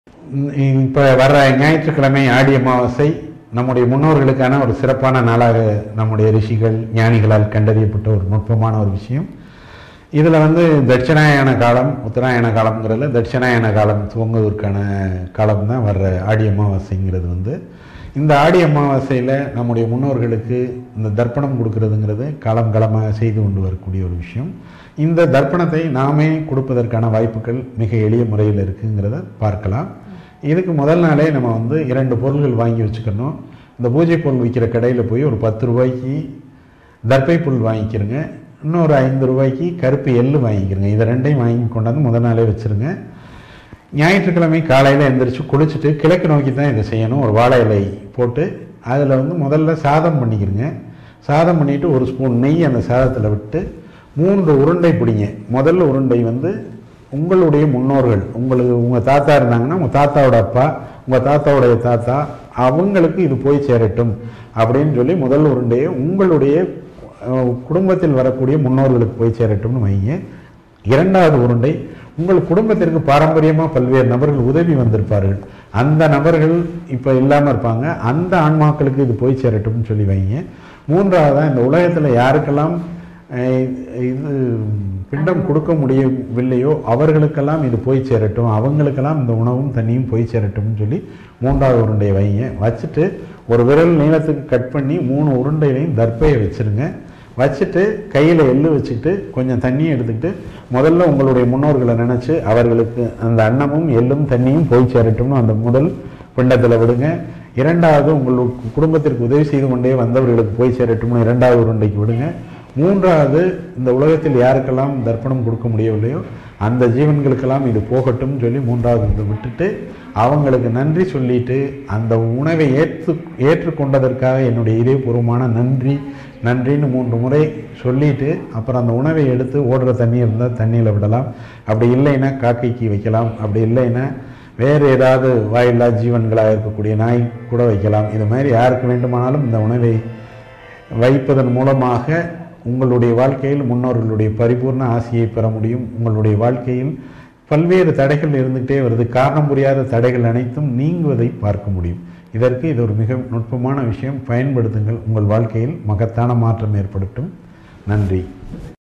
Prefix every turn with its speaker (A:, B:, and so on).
A: இப்போ வர்ற ஞாயிற்றுக்கிழமை ஆடி அமாவாசை நம்முடைய முன்னோர்களுக்கான ஒரு சிறப்பான நாளாக நம்முடைய ரிஷிகள் ஞானிகளால் கண்டறியப்பட்ட ஒரு நுட்பமான ஒரு விஷயம் இதில் வந்து தட்சிணாயன காலம் உத்தராயண காலம்ங்கிறதுல தட்சிணாயன காலம் துவங்குவதற்கான காலம் தான் வர்ற ஆடி அமாவாசைங்கிறது வந்து இந்த ஆடி அமாவாசையில் நம்முடைய முன்னோர்களுக்கு இந்த தர்ப்பணம் கொடுக்கறதுங்கிறது காலம் காலமாக செய்து கொண்டு வரக்கூடிய ஒரு விஷயம் இந்த தர்ப்பணத்தை நாமே கொடுப்பதற்கான வாய்ப்புகள் மிக எளிய முறையில் இருக்குங்கிறத பார்க்கலாம் இதுக்கு முதல் நாளே நம்ம வந்து இரண்டு பொருள்கள் வாங்கி வச்சுக்கணும் இந்த பூஜை பொருள் விற்கிற கடையில் போய் ஒரு பத்து ரூபாய்க்கு தர்ப்பை புல் வாங்கிக்கிறங்க இன்னொரு ஐந்து ரூபாய்க்கு கருப்பு எள்ளு வாங்கிக்கிறங்க இதை ரெண்டையும் வாங்கி கொண்டாந்து முதல் நாளே வச்சுருங்க ஞாயிற்றுக்கிழமை காலையில் எந்திரிச்சு குளிச்சுட்டு கிழக்கு நோக்கி தான் இதை செய்யணும் ஒரு வாழை இலை போட்டு அதில் வந்து முதல்ல சாதம் பண்ணிக்கிறங்க சாதம் பண்ணிவிட்டு ஒரு ஸ்பூன் நெய் அந்த சாதத்தில் விட்டு மூன்று உருண்டை பிடிங்க முதல்ல உருண்டை வந்து உங்களுடைய முன்னோர்கள் உங்களுக்கு உங்கள் தாத்தா இருந்தாங்கன்னா உங்கள் தாத்தாவோட அப்பா உங்கள் தாத்தாவுடைய தாத்தா அவங்களுக்கு இது போய் சேரட்டும் அப்படின்னு சொல்லி முதல் உருண்டையை உங்களுடைய அஹ், குடும்பத்தில் வரக்கூடிய முன்னோர்களுக்கு போய் சேரட்டும்னு வைங்க இரண்டாவது உருண்டை உங்கள் குடும்பத்திற்கு பாரம்பரியமாக பல்வேறு நபர்கள் உதவி வந்திருப்பார்கள் அந்த நபர்கள் இப்போ இல்லாமல் இருப்பாங்க அந்த ஆன்மாக்களுக்கு இது போய் சேரட்டும்னு சொல்லி வைங்க மூன்றாவதாக இந்த உலகத்தில் யாருக்கெல்லாம் அஹ், இது பிண்டம் கொடுக்க முடியவில்லையோ அவர்களுக்கெல்லாம் இது போய் சேரட்டும் அவங்களுக்கெல்லாம் இந்த உணவும் தண்ணியும் போய் சேரட்டும்னு சொல்லி மூன்றாவது உருண்டையை வைங்க வச்சுட்டு ஒரு விரல் நீளத்துக்கு கட் பண்ணி மூணு உருண்டையிலையும் தர்ப்பையை வச்சுருங்க வச்சுட்டு கையில் எள்ளு வச்சுக்கிட்டு கொஞ்சம் தண்ணியை எடுத்துக்கிட்டு முதல்ல உங்களுடைய முன்னோர்களை நினச்சி அவர்களுக்கு அந்த அன்னமும் எள்ளும் தண்ணியும் போய் சேரட்டும்னு அந்த முதல் பிண்டத்தில் விடுங்க இரண்டாவது உங்களுக்கு குடும்பத்திற்கு உதவி செய்து கொண்டே வந்தவர்களுக்கு போய் சேரட்டும்னு இரண்டாவது உருண்டைக்கு விடுங்க மூன்றாவது இந்த உலகத்தில் யாருக்கெல்லாம் தர்ப்பணம் கொடுக்க முடியவில்லையோ அந்த ஜீவன்களுக்கெல்லாம் இது போகட்டும் சொல்லி மூன்றாவது இதை விட்டுட்டு அவங்களுக்கு நன்றி சொல்லிட்டு அந்த உணவை ஏற்று ஏற்றுக்கொண்டதற்காக என்னுடைய இதயபூர்வமான நன்றி நன்றின்னு மூன்று முறை சொல்லிட்டு அப்புறம் அந்த உணவை எடுத்து ஓடுற தண்ணி இருந்தால் தண்ணியில் விடலாம் அப்படி இல்லைன்னா காக்கைக்கு வைக்கலாம் அப்படி இல்லைன்னா வேறு ஏதாவது வாயில்லா ஜீவன்களாக இருக்கக்கூடிய நாய் கூட வைக்கலாம் இது மாதிரி யாருக்கு வேண்டுமானாலும் இந்த உணவை வைப்பதன் மூலமாக உங்களுடைய வாழ்க்கையில் முன்னோர்களுடைய பரிபூர்ண ஆசையை பெற முடியும் உங்களுடைய வாழ்க்கையில் பல்வேறு தடைகள் இருந்துகிட்டே வருது காரணம் புரியாத தடைகள் அனைத்தும் நீங்குவதை பார்க்க முடியும் இதற்கு இது ஒரு மிக நுட்பமான விஷயம் பயன்படுத்துங்கள் உங்கள் வாழ்க்கையில் மகத்தான மாற்றம் ஏற்படட்டும் நன்றி